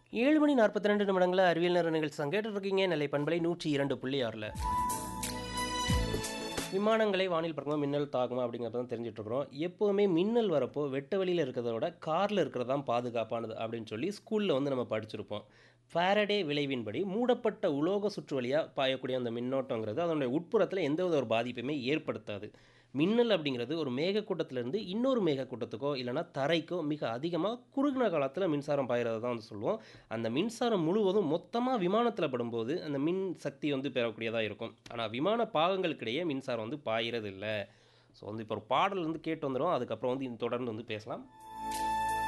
ஏழு மணி நாற்பத்தி ரெண்டு நிமிடங்களில் அறிவியல் நேர நிகழ்ச்சி கேட்டுட்டு இருக்கீங்க நெல்லை பண்பலை நூற்றி இரண்டு புள்ளி ஆறில் விமானங்களை வானில் பறக்குமா மின்னல் தாக்குமா அப்படிங்கிறத தான் தெரிஞ்சுட்டு இருக்கிறோம் எப்போவுமே மின்னல் வரப்போ வெட்ட வெளியில் இருக்கிறத விட காரில் இருக்கிறது தான் பாதுகாப்பானது அப்படின்னு சொல்லி ஸ்கூலில் வந்து நம்ம படிச்சிருப்போம் ஃபாரடே விளைவின்படி மூடப்பட்ட உலோக சுற்று வழியாக பாயக்கூடிய அந்த மின்னோட்டங்கிறது அதனுடைய உட்புறத்தில் எந்தவித ஒரு பாதிப்புமே ஏற்படுத்தாது மின்னல் அப்படிங்கிறது ஒரு மேகக்கூட்டத்திலேருந்து இன்னொரு மேகக்கூட்டத்துக்கோ இல்லைனா தரைக்கோ மிக அதிகமாக குறுகின காலத்தில் மின்சாரம் பாயிறதை தான் வந்து சொல்லுவோம் அந்த மின்சாரம் முழுவதும் மொத்தமாக விமானத்தில் படும்போது அந்த மின் சக்தி வந்து பெறக்கூடியதாக இருக்கும் ஆனால் விமான பாகங்களுக்கிடையே மின்சாரம் வந்து பாயிறது இல்லை ஸோ வந்து இப்போ ஒரு பாடல் வந்து கேட்டு வந்துடும் அதுக்கப்புறம் வந்து இது தொடர்ந்து வந்து பேசலாம்